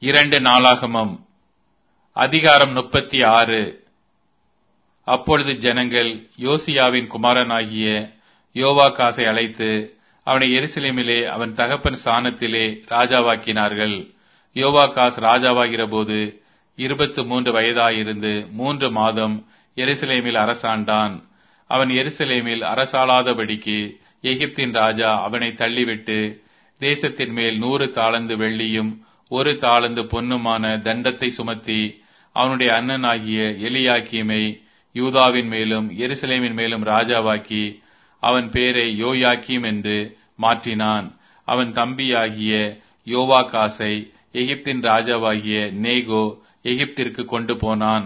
இரண்டு நாளாகமம் அதிகாரம் முப்பத்தி ஆறு அப்பொழுது ஜனங்கள் யோசியாவின் குமாரனாகிய யோவாகாசை அழைத்து அவனை எருசலேமிலே அவன் தகப்பன் ஸ்தானத்திலே ராஜாவாக்கினார்கள் யோவாகாஸ் ராஜாவாகிற போது இருபத்து மூன்று வயதாயிருந்து மூன்று மாதம் எருசலேமில் அரசாண்டான் அவன் எருசலேமில் அரசாளாதபடிக்கு எகிப்தின் ராஜா அவனை தள்ளிவிட்டு தேசத்தின் மேல் நூறு தாளந்து வெள்ளியும் ஒரு தாளந்து பொன்னுமான தண்டத்தை சுமத்தி அவனுடைய அண்ணனாகிய எலியாக்கீமை யூதாவின் மேலும் எருசலேமின் மேலும் ராஜாவாக்கி அவன் பேரை யோயாக்கீம் என்று மாற்றினான் அவன் தம்பியாகிய யோவாகாசை எகிப்தின் ராஜாவாகிய நேகோ எகிப்திற்கு கொண்டு போனான்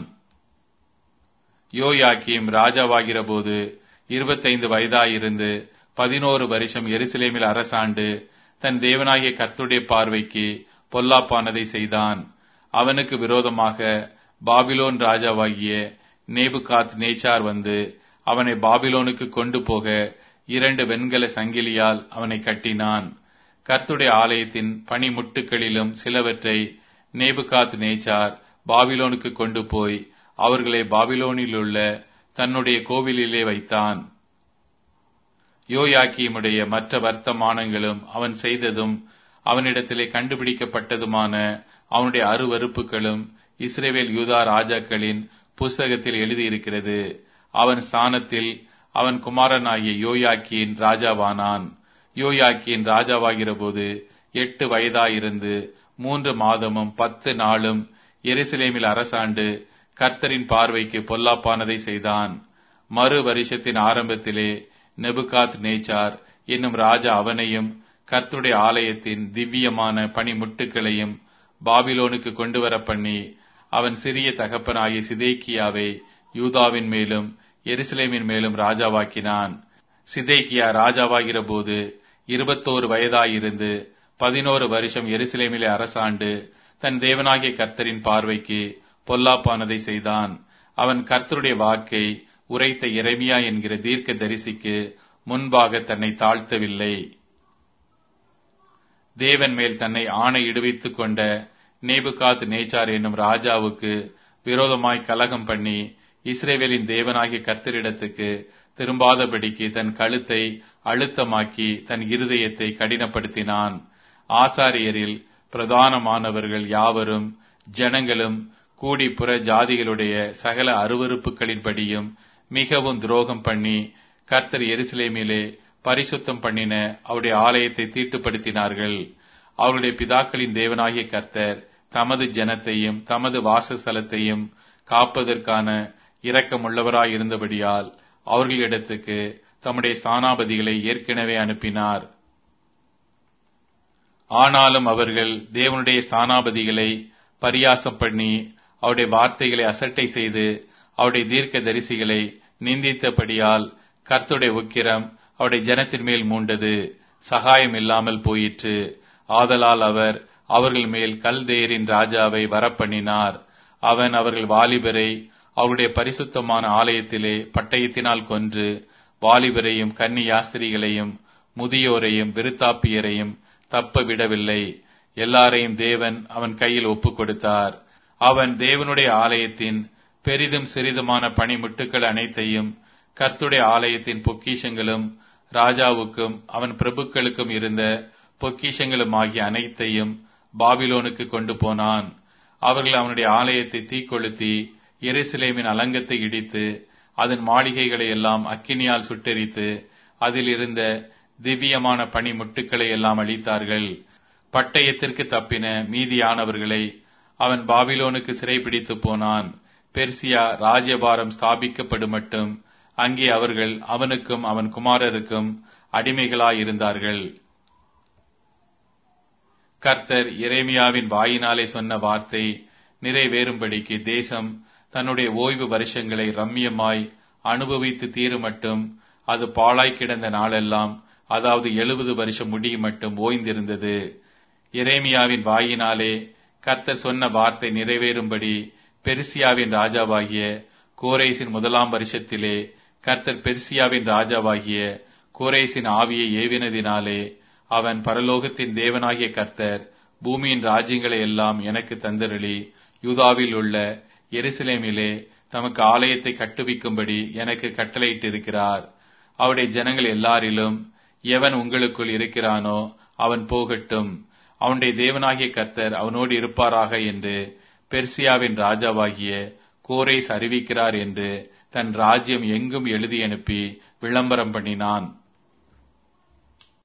யோயாக்கீம் ராஜாவாகிற போது இருபத்தைந்து வயதாயிருந்து பதினோரு வருஷம் எருசலேமில் அரசாண்டு தன் தேவனாகிய கர்த்துடைய பார்வைக்கு பொல்லாப்பானதை செய்தான் அவனுக்கு விரோதமாக பாபிலோன் ராஜாவாகிய நேபுகாத் நேச்சார் வந்து அவனை பாபிலோனுக்கு கொண்டு போக இரண்டு வெண்கல சங்கிலியால் அவனை கட்டினான் கர்த்துடைய ஆலயத்தின் பனிமுட்டுகளிலும் சிலவற்றை நேபுகாத் நேச்சார் பாபிலோனுக்கு கொண்டு போய் அவர்களை பாபிலோனிலுள்ள தன்னுடைய கோவிலிலே வைத்தான் யோயாக்கியமுடைய மற்ற வர்த்தமானங்களும் அவன் செய்ததும் அவனிடத்திலே கண்டுபிடிக்கப்பட்டதுமான அவனுடைய அருவறுப்புகளும் இஸ்ரேவேல் யூதா ராஜாக்களின் புஸ்தகத்தில் எழுதியிருக்கிறது அவன் ஸ்தானத்தில் அவன் குமாரனாகிய யோயாக்கியின் ராஜாவானான் யோயாக்கியின் ராஜாவாகிற போது எட்டு வயதாயிருந்து மூன்று மாதமும் பத்து நாளும் எருசலேமில் அரசாண்டு கர்த்தரின் பார்வைக்கு பொல்லாப்பானதை செய்தான் மறு வருஷத்தின் ஆரம்பத்திலே நெபுகாத் நேச்சார் என்னும் ராஜா அவனையும் கர்த்துடைய ஆலயத்தின் திவ்யமான பனிமுட்டுகளையும் பாபிலோனுக்கு கொண்டு வர பண்ணி அவன் சிறிய தகப்பனாகிய சிதேக்கியாவை யூதாவின் மேலும் எருசலேமின் மேலும் ராஜாவாக்கினான் சிதேக்கியா ராஜாவாகிற போது இருபத்தோரு வயதாயிருந்து பதினோரு வருஷம் எருசலேமிலே அரசாண்டு தன் தேவனாகிய கர்த்தரின் பார்வைக்கு பொல்லாப்பானதை செய்தான் அவன் கர்த்தருடைய வாக்கை உரைத்த இறைமியா என்கிற தீர்க்க தரிசிக்கு முன்பாக தன்னை தாழ்த்தவில்லை தேவன் மேல் தன்னை ஆணையிடுவித்துக் கொண்ட நேபுகாத் நேச்சார் என்னும் ராஜாவுக்கு விரோதமாய் கலகம் பண்ணி இஸ்ரேவேலின் தேவனாகிய கர்த்தரிடத்துக்கு திரும்பாதபடிக்கு தன் கழுத்தை அழுத்தமாக்கி தன் இருதயத்தை கடினப்படுத்தினான் ஆசாரியரில் பிரதானமானவர்கள் யாவரும் ஜனங்களும் கூடி புற ஜாதிகளுடைய சகல அருவறுப்புகளின்படியும் மிகவும் துரோகம் பண்ணி கர்த்தர் எருசலேமிலே பரிசுத்தம் பண்ணின அவருடைய ஆலயத்தை தீட்டுப்படுத்தினார்கள் அவருடைய பிதாக்களின் தேவனாகிய கர்த்தர் தமது ஜனத்தையும் தமது வாசஸ்தலத்தையும் காப்பதற்கான இரக்கமுள்ளவராய் இருந்தபடியால் அவர்களிடத்துக்கு தம்முடைய ஸ்தானாபதிகளை ஏற்கனவே அனுப்பினார் ஆனாலும் அவர்கள் தேவனுடைய ஸ்தானாபதிகளை பரியாசம் பண்ணி அவருடைய வார்த்தைகளை அசட்டை செய்து அவருடைய தீர்க்க தரிசிகளை நிந்தித்தபடியால் கர்த்துடைய உக்கிரம் அவருடைய ஜனத்தின் மேல் மூண்டது சகாயம் இல்லாமல் போயிற்று ஆதலால் அவர் அவர்கள் மேல் கல்தேரின் ராஜாவை வரப்பண்ணினார் அவன் அவர்கள் வாலிபரை அவருடைய பரிசுத்தமான ஆலயத்திலே பட்டயத்தினால் கொன்று வாலிபரையும் கன்னி யாஸ்திரிகளையும் முதியோரையும் விருத்தாப்பியரையும் தப்ப விடவில்லை எல்லாரையும் தேவன் அவன் கையில் ஒப்புக் கொடுத்தார் அவன் தேவனுடைய ஆலயத்தின் பெரிதும் சிறிதுமான பணிமுட்டுக்கள் அனைத்தையும் கர்த்துடைய ஆலயத்தின் பொக்கிஷங்களும் ராஜாவுக்கும் அவன் பிரபுக்களுக்கும் இருந்த பொக்கிஷங்களும் ஆகிய அனைத்தையும் பாபிலோனுக்கு கொண்டு போனான் அவர்கள் அவனுடைய ஆலயத்தை தீக்கொளுத்தி எருசலேமின் அலங்கத்தை இடித்து அதன் மாளிகைகளை எல்லாம் அக்கினியால் சுட்டெரித்து அதில் இருந்த திவ்யமான பனிமுட்டுக்களை எல்லாம் அளித்தார்கள் பட்டயத்திற்கு தப்பின மீதியானவர்களை அவன் பாபிலோனுக்கு சிறைபிடித்து போனான் பெர்சியா ராஜ்யபாரம் ஸ்தாபிக்கப்படும் மட்டும் அங்கே அவர்கள் அவனுக்கும் அவன் குமாரருக்கும் அடிமைகளாயிருந்தார்கள் கர்த்தர் இறைமியாவின் வாயினாலே சொன்ன வார்த்தை நிறைவேறும்படிக்கு தேசம் தன்னுடைய ஓய்வு வருஷங்களை ரம்யமாய் அனுபவித்து தீரும் மட்டும் அது பாழாய் கிடந்த நாளெல்லாம் அதாவது எழுபது வருஷம் முடியும் மட்டும் ஓய்ந்திருந்தது இறைமியாவின் வாயினாலே கர்த்தர் சொன்ன வார்த்தை நிறைவேறும்படி பெருசியாவின் ராஜாவாகிய கோரேசின் முதலாம் வருஷத்திலே கர்த்தர் பெர்சியாவின் ராஜாவாகிய கோரேசின் ஆவியை ஏவினதினாலே அவன் பரலோகத்தின் தேவனாகிய கர்த்தர் பூமியின் ராஜ்யங்களை எல்லாம் எனக்கு தந்தருளி யூதாவில் உள்ள எருசலேமிலே தமக்கு ஆலயத்தை கட்டுவிக்கும்படி எனக்கு கட்டளையிட்டிருக்கிறார் அவருடைய ஜனங்கள் எல்லாரிலும் எவன் உங்களுக்குள் இருக்கிறானோ அவன் போகட்டும் அவனுடைய தேவனாகிய கர்த்தர் அவனோடு இருப்பாராக என்று பெர்சியாவின் ராஜாவாகிய கோரேஸ் அறிவிக்கிறார் என்று தன் ராஜ்யம் எங்கும் எழுதி அனுப்பி விளம்பரம் பண்ணினான்